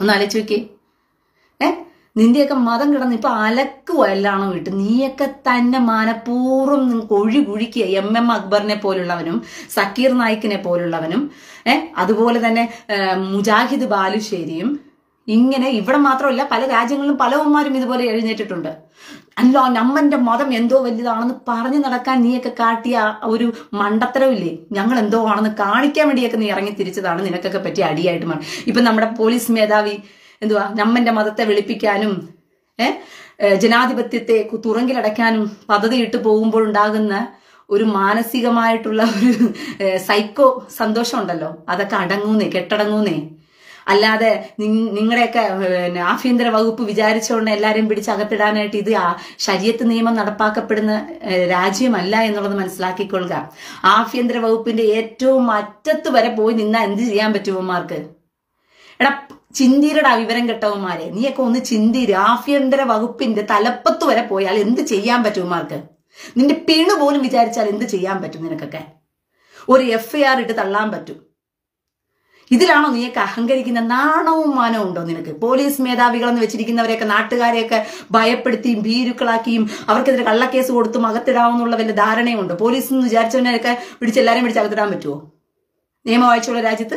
ഒന്ന് ആലോചിച്ച് നോക്കിയേ ഏ നിന്റെയൊക്കെ മതം കിടന്ന് ഇപ്പൊ അലക്കുവോ എല്ലാണോ വിട്ട് നീയൊക്കെ തന്നെ മനഃപൂർവ്വം നി- കൊഴി കുഴിക്കുക എം എം അക്ബറിനെ പോലുള്ളവനും സക്കീർ നായിക്കിനെ പോലുള്ളവനും ഏ അതുപോലെ തന്നെ ഏ, മുജാഹിദ് ബാലുശ്ശേരിയും ഇങ്ങനെ ഇവിടെ മാത്രമല്ല പല രാജ്യങ്ങളിലും പലവന്മാരും ഇതുപോലെ എഴുന്നേറ്റിട്ടുണ്ട് അല്ല നമ്മന്റെ മതം എന്തോ വലുതാണെന്ന് പറഞ്ഞു നടക്കാൻ നീയൊക്കെ കാട്ടിയ ആ ഒരു മണ്ടത്തരമില്ലേ ഞങ്ങൾ എന്തോ ആണെന്ന് കാണിക്കാൻ വേണ്ടിയൊക്കെ നീ ഇറങ്ങി തിരിച്ചതാണ് നിനക്കൊക്കെ പറ്റിയ അടിയായിട്ട് മാറി ഇപ്പൊ നമ്മുടെ പോലീസ് മേധാവി എന്തുവാ നമ്മന്റെ മതത്തെ വെളുപ്പിക്കാനും ഏഹ് ജനാധിപത്യത്തെ കു- തുറങ്കിലടയ്ക്കാനും പദ്ധതിയിട്ട് പോകുമ്പോഴുണ്ടാകുന്ന ഒരു മാനസികമായിട്ടുള്ള ഒരു ഏഹ്, സൈക്കോ സന്തോഷം ഉണ്ടല്ലോ അതൊക്കെ അടങ്ങൂന്നേ കെട്ടടങ്ങൂന്നേ അല്ലാതെ നിങ്- നിങ്ങളുടെയൊക്കെ പിന്നെ ആഭ്യന്തര വകുപ്പ് വിചാരിച്ചുകൊണ്ട് എല്ലാരെയും പിടിച്ച് അകത്തിടാനായിട്ട് ഇത് ആ ശരീരത്ത് നിയമം നടപ്പാക്കപ്പെടുന്ന ഏഹ്, രാജ്യമല്ല എന്നുള്ളത് മനസ്സിലാക്കിക്കൊള്ളുക ആഭ്യന്തര വകുപ്പിന്റെ ഏറ്റവും അറ്റത്ത് വരെ പോയി നിന്നാ എന്ത് ചെയ്യാൻ പറ്റുമന്മാർക്ക് എടാ ചിന്തിരടാ വിവരം കെട്ടവന്മാരെ നീയൊക്കെ ഒന്ന് ചിന്തിര് ആഭ്യന്തര വകുപ്പിന്റെ തലപ്പത്ത് വരെ പോയാൽ എന്ത് ചെയ്യാൻ പറ്റുമാർക്ക് നിന്റെ പിണു പോലും വിചാരിച്ചാൽ എന്ത് ചെയ്യാൻ പറ്റും നിനക്കൊക്കെ ഒരു എഫ് ഐ ആർ ഇട്ട് തള്ളാൻ പറ്റും ഇതിലാണോ നീയൊക്കെ അഹങ്കരിക്കുന്ന നാണവും മാനവും ഉണ്ടോ നിനക്ക് പോലീസ് മേധാവികളെന്ന് വെച്ചിരിക്കുന്നവരെയൊക്കെ നാട്ടുകാരെയൊക്കെ ഭയപ്പെടുത്തിയും ഭീരുക്കളാക്കിയും അവർക്കെതിരെ കള്ളക്കേസ് കൊടുത്തും അകത്തിടാവുന്നുള്ള വല്ല ധാരണയുണ്ട് പോലീസ് എന്ന് വിചാരിച്ചവനെയൊക്കെ പിടിച്ച് എല്ലാവരെയും പിടിച്ച് അകത്തിടാൻ പറ്റുമോ നിയമവാഴ്ചയുള്ള രാജ്യത്ത്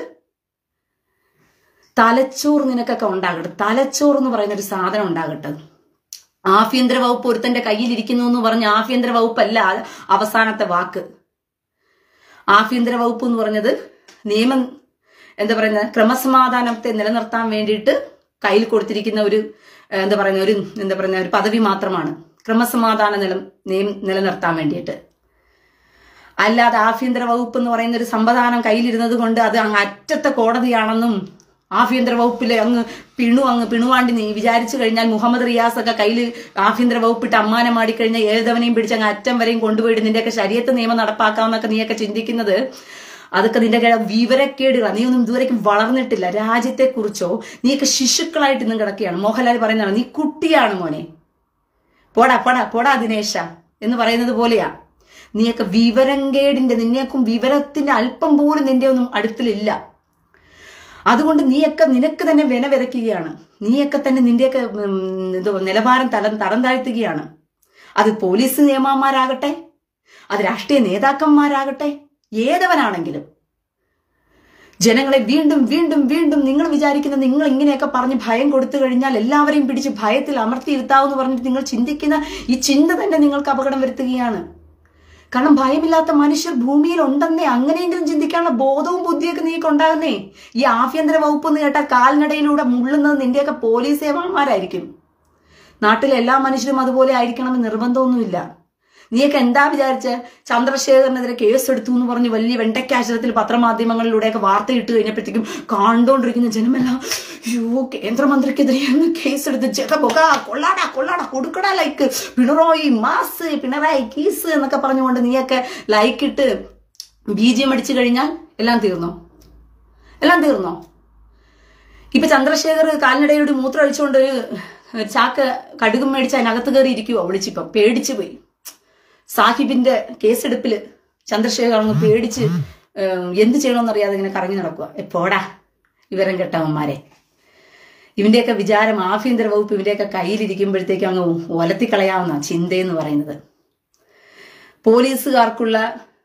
തലച്ചോറ് നിനക്കൊക്കെ ഉണ്ടാകട്ടെ തലച്ചോറ് എന്ന് പറയുന്ന ഒരു സാധനം ഉണ്ടാകട്ടെ ആഭ്യന്തര വകുപ്പ് ഒരുത്തന്റെ കയ്യിലിരിക്കുന്നു എന്ന് പറഞ്ഞ ആഭ്യന്തര വകുപ്പല്ല അവസാനത്തെ വാക്ക് ആഭ്യന്തര വകുപ്പ് എന്ന് പറഞ്ഞത് നിയമം എന്താ പറയുന്നത് ക്രമസമാധാനത്തെ നിലനിർത്താൻ വേണ്ടിയിട്ട് കയ്യിൽ കൊടുത്തിരിക്കുന്ന ഒരു ഏഹ്, എന്താ പറയുന്ന ഒരു എന്താ പറയുന്ന ഒരു പദവി മാത്രമാണ് ക്രമസമാധാന നില നിയം- നിലനിർത്താൻ വേണ്ടിയിട്ട് അല്ലാതെ ആഭ്യന്തര വകുപ്പ് എന്ന് പറയുന്ന ഒരു സംവിധാനം കയ്യിലിരുന്നത് കൊണ്ട് അത് അങ്ങ് അറ്റത്തെ കോടതിയാണെന്നും ആഭ്യന്തര വകുപ്പിലെ അങ്ങ് പിണു അങ്ങ് പിണുവാണ്ടി നീ വിചാരിച്ചു കഴിഞ്ഞാൽ മുഹമ്മദ് റിയാസ് ഒക്കെ കയ്യിൽ ആഭ്യന്തര വകുപ്പിട്ട് അമ്മാനം മാടിക്കഴിഞ്ഞാൽ ഏതവനെയും പിടിച്ച് അങ്ങ് അറ്റം വരെയും കൊണ്ടുപോയിട്ട് നിന്റെയൊക്കെ ശരീരത്ത് നിയമം നടപ്പാക്കാമെന്നൊക്കെ നീയൊക്കെ ചിന്തിക്കുന്നത് അതൊക്കെ നിന്റെ വിവരക്കേടുകളാ നീ ഒന്നും ഇതുവരേക്കും വളർന്നിട്ടില്ല രാജ്യത്തെ കുറിച്ചോ നീയൊക്കെ ശിശുക്കളായിട്ട് ഇന്നും കിടക്കുകയാണ് മോഹൻലാൽ പറയുന്നതാണ് നീ കുട്ടിയാണ് മോനെ പോടാ പോടാ പോടാ ദിനേശ എന്ന് പറയുന്നത് പോലെയാ നീയൊക്കെ വിവരങ്കേടിന്റെ നിന്നെയൊക്കെ വിവരത്തിന്റെ അല്പം പോലും നിന്റെ ഒന്നും അടുത്തിലില്ല അതുകൊണ്ട് നീയൊക്കെ നിനക്ക് തന്നെ വിന വിതയ്ക്കുകയാണ് നീയൊക്കെ തന്നെ നിന്റെയൊക്കെ ഉം, എന്തോ നിലവാരം തലം തടം താഴ്ത്തുകയാണ് അത് പോലീസ് നിയമന്മാരാകട്ടെ അത് രാഷ്ട്രീയ നേതാക്കന്മാരാകട്ടെ ഏതവനാണെങ്കിലും ജനങ്ങളെ വീണ്ടും വീണ്ടും വീണ്ടും നിങ്ങൾ വിചാരിക്കുന്ന നിങ്ങൾ ഇങ്ങനെയൊക്കെ പറഞ്ഞ് ഭയം കൊടുത്തു കഴിഞ്ഞാൽ എല്ലാവരെയും പിടിച്ച് ഭയത്തിൽ അമർത്തിയിരുത്താവെന്ന് പറഞ്ഞിട്ട് നിങ്ങൾ ചിന്തിക്കുന്ന ഈ ചിന്ത തന്നെ നിങ്ങൾക്ക് അപകടം വരുത്തുകയാണ് കാരണം ഭയമില്ലാത്ത മനുഷ്യർ ഭൂമിയിൽ ഉണ്ടെന്നേ അങ്ങനെയെങ്കിലും ചിന്തിക്കാനുള്ള ബോധവും ബുദ്ധിയൊക്കെ നീക്ക് ഉണ്ടാകുന്നേ ഈ ആഭ്യന്തര വകുപ്പ് എന്ന് കേട്ടാൽ കാൽനടയിലൂടെ മുള്ളുന്നത് നിന്റെയൊക്കെ പോലീസ് സേവന്മാരായിരിക്കും നാട്ടിലെ എല്ലാ മനുഷ്യരും അതുപോലെ ആയിരിക്കണമെന്ന് നിർബന്ധമൊന്നുമില്ല നീയൊക്കെ എന്താ വിചാരിച്ച് ചന്ദ്രശേഖരനെതിരെ കേസ് എടുത്തു എന്ന് പറഞ്ഞ് വലിയ വെണ്ടയ്ക്കാശ്രത്തിൽ പത്രമാധ്യമങ്ങളിലൂടെയൊക്കെ വാർത്ത ഇട്ട് കഴിഞ്ഞപ്പോഴത്തേക്കും കണ്ടുകൊണ്ടിരിക്കുന്ന ജനമെല്ലാം അയ്യോ കേന്ദ്രമന്ത്രിക്കെതിരെ അങ്ങ് കേസ് എടുത്ത് ജഗബൊക കൊള്ളാടാ കൊള്ളാടാ കൊടുക്കടാ ലൈക്ക് പിണറായി മാസ് പിണറായി കീസ് എന്നൊക്കെ പറഞ്ഞുകൊണ്ട് നീയൊക്കെ ലൈക്ക് ഇട്ട് ബീജിയം അടിച്ചു കഴിഞ്ഞാൽ എല്ലാം തീർന്നോ എല്ലാം തീർന്നോ ഇപ്പൊ ചന്ദ്രശേഖർ കാൽനടയോട് മൂത്രം അടിച്ചുകൊണ്ട് ഒരു ചാക്ക് കടുകും മേടിച്ച് അതിനകത്ത് കയറി ഇരിക്കുവോ വിളിച്ചിപ്പം പേടിച്ചു പോയി സാഹിബിന്റെ കേസെടുപ്പില് ചന്ദ്രശേഖർ അങ്ങ് പേടിച്ച് ഏഹ്, എന്ത് ചെയ്യണമെന്നറിയാതെ ഇങ്ങനെ കറങ്ങി നടക്കുക എപ്പോടാ വിവരം കെട്ടവന്മാരെ ഇവന്റെയൊക്കെ വിചാരം ആഭ്യന്തര വകുപ്പ് ഇവന്റെയൊക്കെ കയ്യിലിരിക്കുമ്പോഴത്തേക്കും അങ്ങ് ഒലത്തിക്കളയാവുന്ന ചിന്തയെന്ന് പറയുന്നത് പോലീസുകാർക്കുള്ള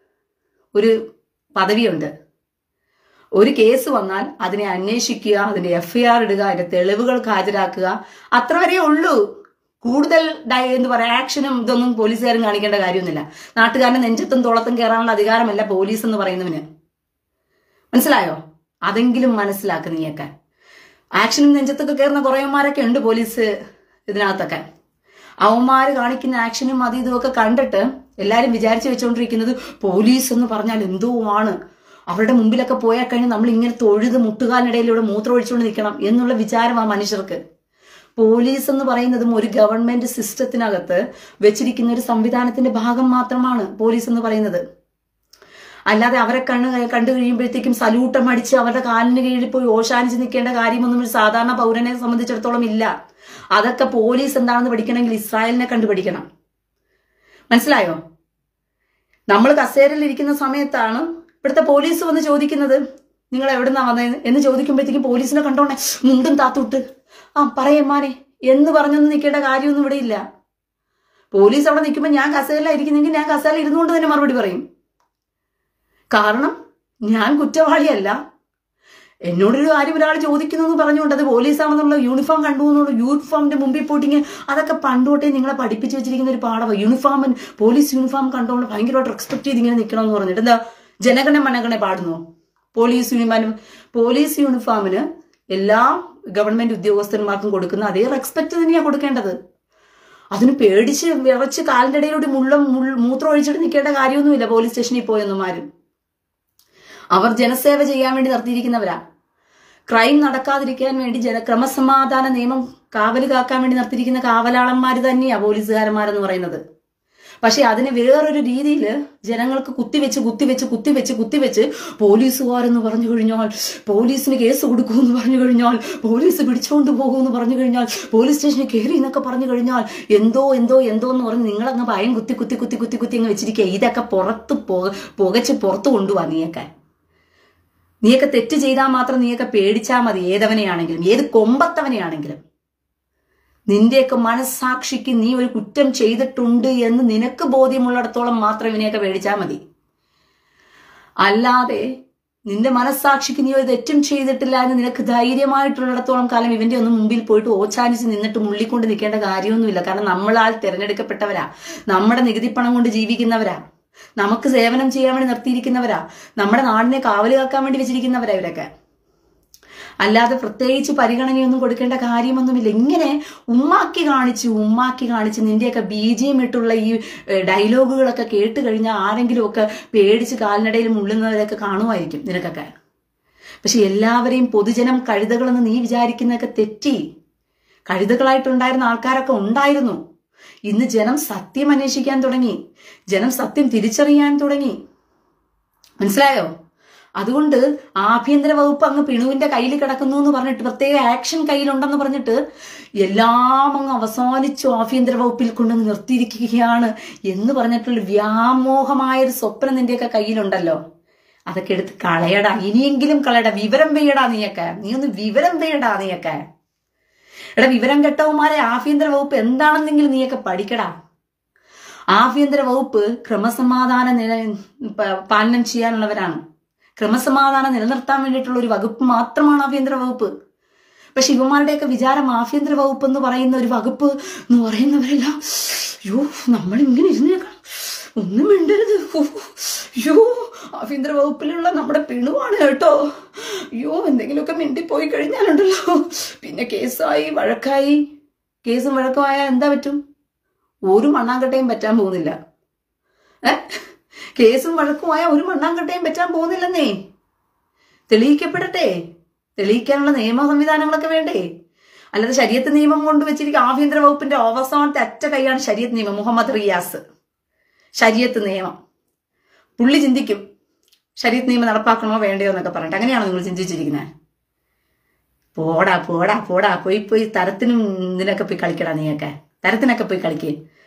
ഒരു പദവിയുണ്ട് ഒരു കേസ് വന്നാൽ അതിനെ അന്വേഷിക്കുക അതിന്റെ എഫ്ഐആർ ഇടുക അതിന്റെ തെളിവുകൾക്ക് ഹാജരാക്കുക അത്ര വരെ ഉള്ളൂ കൂടുതൽ ഡയ എന്ന് പറയാ ആക്ഷനും ഇതൊന്നും പോലീസുകാരും കാണിക്കേണ്ട കാര്യമൊന്നുമില്ല നാട്ടുകാരന്റെ നെഞ്ചത്തും തോളത്തും കയറാനുള്ള അധികാരമല്ല പോലീസ് എന്ന് പറയുന്നവന് മനസ്സിലായോ അതെങ്കിലും മനസ്സിലാക്കുക നീയൊക്കെ ആക്ഷനും നെഞ്ചത്തൊക്കെ കയറുന്ന കുറേമാരൊക്കെ ഉണ്ട് പോലീസ് ഇതിനകത്തൊക്കെ അവന്മാര് കാണിക്കുന്ന ആക്ഷനും അത് ഇതുമൊക്കെ കണ്ടിട്ട് എല്ലാരും വിചാരിച്ചു വെച്ചുകൊണ്ടിരിക്കുന്നത് പോലീസ് എന്ന് പറഞ്ഞാൽ എന്തോ ആണ് അവരുടെ മുമ്പിലൊക്കെ പോയാൽ കഴിഞ്ഞാൽ നമ്മൾ ഇങ്ങനെ തൊഴുത് മുട്ടുകാലിനിടയിലൂടെ മൂത്രം ഒഴിച്ചുകൊണ്ട് നിൽക്കണം എന്നുള്ള വിചാരം ആ മനുഷ്യർക്ക് പോലീസ് എന്ന് പറയുന്നതും ഒരു ഗവൺമെന്റ് സിസ്റ്റത്തിനകത്ത് വെച്ചിരിക്കുന്ന ഒരു സംവിധാനത്തിന്റെ ഭാഗം മാത്രമാണ് പോലീസ് എന്ന് പറയുന്നത് അല്ലാതെ അവരെ കണ്ണ് കണ്ടു കഴിയുമ്പോഴത്തേക്കും സല്യൂട്ടം അടിച്ച് അവരുടെ കാലിന് കീഴിൽ പോയി ഓശാനിച്ച് നിൽക്കേണ്ട കാര്യമൊന്നും ഒരു സാധാരണ പൗരനെ സംബന്ധിച്ചിടത്തോളം ഇല്ല അതൊക്കെ പോലീസ് എന്താണെന്ന് പഠിക്കണമെങ്കിൽ ഇസ്രായേലിനെ കണ്ടു പഠിക്കണം മനസ്സിലായോ നമ്മൾ കസേരയിൽ ഇരിക്കുന്ന സമയത്താണ് ഇവിടുത്തെ പോലീസ് വന്ന് ചോദിക്കുന്നത് നിങ്ങൾ എവിടുന്നാ വന്നത് എന്ന് ചോദിക്കുമ്പോഴത്തേക്കും പോലീസിനെ കണ്ടോണേ മുണ്ടും താത്തൂട്ട് ആ പറയമ്മാനെ എന്ന് പറഞ്ഞൊന്നും നിൽക്കേണ്ട കാര്യമൊന്നും ഇവിടെ ഇല്ല പോലീസ് അവിടെ നിൽക്കുമ്പോൾ ഞാൻ കസേരയിലായിരിക്കുന്നെങ്കിൽ ഞാൻ കസേരയിൽ ഇരുന്നുകൊണ്ട് തന്നെ മറുപടി പറയും കാരണം ഞാൻ കുറ്റവാളിയല്ല എന്നോടൊരു കാര്യം ഒരാൾ ചോദിക്കുന്നു എന്ന് പറഞ്ഞുകൊണ്ട് അത് പോലീസാണെന്നുള്ള യൂണിഫോം കണ്ടു എന്നുള്ള യൂണിഫോമിന്റെ മുമ്പിൽ പോയിട്ടിങ്ങനെ അതൊക്കെ പണ്ടുതൊട്ടേ നിങ്ങളെ പഠിപ്പിച്ച് വെച്ചിരിക്കുന്ന ഒരു പാഠമാണ് യൂണിഫോം പോലീസ് യൂണിഫോം കണ്ടുകൊണ്ട് ഭയങ്കരമായിട്ട് റെസ്പെക്ട് ചെയ്ത് ഇങ്ങനെ നിൽക്കണമെന്ന് പറഞ്ഞിട്ട് എന്താ ജനഗണ മനഗണ പാടുന്നു പോലീസ് യൂണിഫോം പോലീസ് യൂണിഫോമിന് എല്ലാ ഗവൺമെന്റ് ഉദ്യോഗസ്ഥന്മാർക്കും കൊടുക്കുന്ന അതേ റെസ്പെക്ട് തന്നെയാണ് കൊടുക്കേണ്ടത് അതിന് പേടിച്ച് വിറച്ച് കാലിന്റെ ഇടയിലൂടെ മുള്ളം മുൾ മൂത്രം ഒഴിച്ചിട്ട് നിൽക്കേണ്ട കാര്യമൊന്നുമില്ല പോലീസ് സ്റ്റേഷനിൽ പോയൊന്നുമാരും അവർ ജനസേവ ചെയ്യാൻ വേണ്ടി നിർത്തിയിരിക്കുന്നവരാ ക്രൈം നടക്കാതിരിക്കാൻ വേണ്ടി ജന ക്രമസമാധാന നിയമം കാവല് കാക്കാൻ വേണ്ടി നിർത്തിയിരിക്കുന്ന കാവലാളന്മാർ തന്നെയാ പോലീസുകാരന്മാരെന്ന് പറയുന്നത് പക്ഷെ അതിന് വേറൊരു രീതിയിൽ ജനങ്ങൾക്ക് കുത്തിവെച്ച് കുത്തിവെച്ച് കുത്തിവെച്ച് കുത്തിവെച്ച് പോലീസുകാരെന്ന് പറഞ്ഞു കഴിഞ്ഞാൽ പോലീസിന് കേസ് കൊടുക്കുമെന്ന് പറഞ്ഞു കഴിഞ്ഞാൽ പോലീസ് പിടിച്ചുകൊണ്ട് പോകുമെന്ന് പറഞ്ഞു കഴിഞ്ഞാൽ പോലീസ് സ്റ്റേഷനിൽ കയറി എന്നൊക്കെ പറഞ്ഞു കഴിഞ്ഞാൽ എന്തോ എന്തോ എന്തോ എന്ന് പറഞ്ഞ് നിങ്ങളങ്ങ് ഭയം കുത്തി കുത്തി കുത്തി കുത്തി കുത്തി അങ്ങ് വെച്ചിരിക്കുക ഇതൊക്കെ പുറത്ത് പുക പുകച്ച് പുറത്ത് കൊണ്ടുപോവാ നീയൊക്കെ നീയൊക്കെ തെറ്റ് ചെയ്താൽ മാത്രം നീയൊക്കെ പേടിച്ചാൽ മതി ഏതവനെയാണെങ്കിലും ഏത് കൊമ്പത്തവനെയാണെങ്കിലും നിന്റെയൊക്കെ മനസ്സാക്ഷിക്ക് നീ ഒരു കുറ്റം ചെയ്തിട്ടുണ്ട് എന്ന് നിനക്ക് ബോധ്യമുള്ളിടത്തോളം മാത്രം ഇവനെയൊക്കെ പേടിച്ചാൽ മതി അല്ലാതെ നിന്റെ മനസ്സാക്ഷിക്ക് നീ ഒരു തെറ്റും ചെയ്തിട്ടില്ല എന്ന് നിനക്ക് ധൈര്യമായിട്ടുള്ളിടത്തോളം കാലം ഇവന്റെ ഒന്നും മുമ്പിൽ പോയിട്ട് ഓച്ചാനിച്ച് നിന്നിട്ട് മുള്ളിക്കൊണ്ട് നിൽക്കേണ്ട കാര്യമൊന്നുമില്ല കാരണം നമ്മളാൽ തിരഞ്ഞെടുക്കപ്പെട്ടവരാ നമ്മുടെ നികുതി പണം കൊണ്ട് ജീവിക്കുന്നവരാ നമുക്ക് സേവനം ചെയ്യാൻ വേണ്ടി നിർത്തിയിരിക്കുന്നവരാ നമ്മുടെ നാടിനെ കാവല് കാക്കാൻ വേണ്ടി വെച്ചിരിക്കുന്നവരാ ഇവരൊക്കെ അല്ലാതെ പ്രത്യേകിച്ച് പരിഗണനയൊന്നും കൊടുക്കേണ്ട കാര്യമൊന്നുമില്ല ഇങ്ങനെ ഉമ്മാക്കി കാണിച്ച് ഉമ്മാക്കി കാണിച്ച് നിന്റെയൊക്കെ ബീജിയം ഇട്ടുള്ള ഈ ഏഹ്, ഡയലോഗുകളൊക്കെ കേട്ട് കഴിഞ്ഞാൽ ആരെങ്കിലും ഒക്കെ പേടിച്ച് കാൽനടയിൽ മുള്ളുന്നവരൊക്കെ കാണുമായിരിക്കും നിനക്കൊക്കെ പക്ഷെ എല്ലാവരെയും പൊതുജനം കഴുതകളെന്ന് നീ വിചാരിക്കുന്നതൊക്കെ തെറ്റി കഴുതകളായിട്ടുണ്ടായിരുന്ന ആൾക്കാരൊക്കെ ഉണ്ടായിരുന്നു ഇന്ന് ജനം സത്യം അന്വേഷിക്കാൻ തുടങ്ങി ജനം സത്യം തിരിച്ചറിയാൻ തുടങ്ങി മനസ്സിലായോ അതുകൊണ്ട് ആഭ്യന്തര വകുപ്പ് അങ്ങ് പിണുവിന്റെ കയ്യിൽ കിടക്കുന്നു എന്ന് പറഞ്ഞിട്ട് പ്രത്യേക ആക്ഷൻ കയ്യിലുണ്ടെന്ന് പറഞ്ഞിട്ട് എല്ലാം അങ്ങ് അവസാനിച്ചു ആഭ്യന്തര വകുപ്പിൽ കൊണ്ടുവന്ന് നിർത്തിയിരിക്കുകയാണ് എന്ന് പറഞ്ഞിട്ടുള്ള വ്യാമോഹമായൊരു സ്വപ്നം നിന്റെയൊക്കെ കയ്യിലുണ്ടല്ലോ അതൊക്കെ എടുത്ത് കളയടാ ഇനിയെങ്കിലും കളയടാ വിവരം പെയ്യടാ നീയൊക്കെ നീ ഒന്ന് വിവരം പെയ്യടാ നീയൊക്കെ എടാ വിവരം കെട്ടവന്മാരെ ആഭ്യന്തര വകുപ്പ് എന്താണെന്നെങ്കിലും നീയൊക്കെ പഠിക്കടാ ആഭ്യന്തര വകുപ്പ് ക്രമസമാധാന നില പ- പാലനം ചെയ്യാനുള്ളവരാണ് ക്രമസമാധാനം നിലനിർത്താൻ വേണ്ടിയിട്ടുള്ള ഒരു വകുപ്പ് മാത്രമാണ് ആഭ്യന്തര വകുപ്പ് പക്ഷെ ഇവന്മാരുടെയൊക്കെ വിചാരം ആഭ്യന്തര വകുപ്പ് എന്ന് പറയുന്ന ഒരു വകുപ്പ് എന്ന് പറയുന്നവരെല്ലാം യോ നമ്മൾ ഇങ്ങനെ ഇരുന്നേക്കണം ഒന്നും മിണ്ടരുത് ഹൂ, യോ ആഭ്യന്തര വകുപ്പിലുള്ള നമ്മുടെ പിണുവാണ് കേട്ടോ അയ്യോ എന്തെങ്കിലുമൊക്കെ മിണ്ടിപ്പോയി കഴിഞ്ഞാലുണ്ടല്ലോ പിന്നെ കേസായി വഴക്കായി കേസും വഴക്കുമായാൽ എന്താ പറ്റും ഒരു മണ്ണാങ്കട്ടയും പറ്റാൻ പോകുന്നില്ല ഏ കേസും വഴക്കുമായ ഒരു മണ്ണാങ്കട്ടയും പറ്റാൻ പോകുന്നില്ലെന്നേ തെളിയിക്കപ്പെടട്ടെ തെളിയിക്കാനുള്ള നിയമ സംവിധാനങ്ങളൊക്കെ വേണ്ടേ അല്ലാതെ ശരീരത്ത് നിയമം കൊണ്ട് വെച്ചിരിക്കുന്ന ആഭ്യന്തര വകുപ്പിന്റെ അവസാനത്തെ അറ്റ കൈയാണ് ശരീരത്ത് നിയമം മുഹമ്മദ് റിയാസ് ശരീരത്ത് നിയമം പുള്ളി ചിന്തിക്കും ശരീരത്ത് നിയമം നടപ്പാക്കണമോ വേണ്ടയോ എന്നൊക്കെ പറഞ്ഞിട്ട് അങ്ങനെയാണോ നിങ്ങൾ ചിന്തിച്ചിരിക്കുന്നത് പോടാ പോടാ പോടാ പോയി പോയി തരത്തിനും ഇതിനൊക്കെ പോയി കളിക്കടാ നീയൊക്കെ തരത്തിനൊക്കെ പോയി കളിക്കേ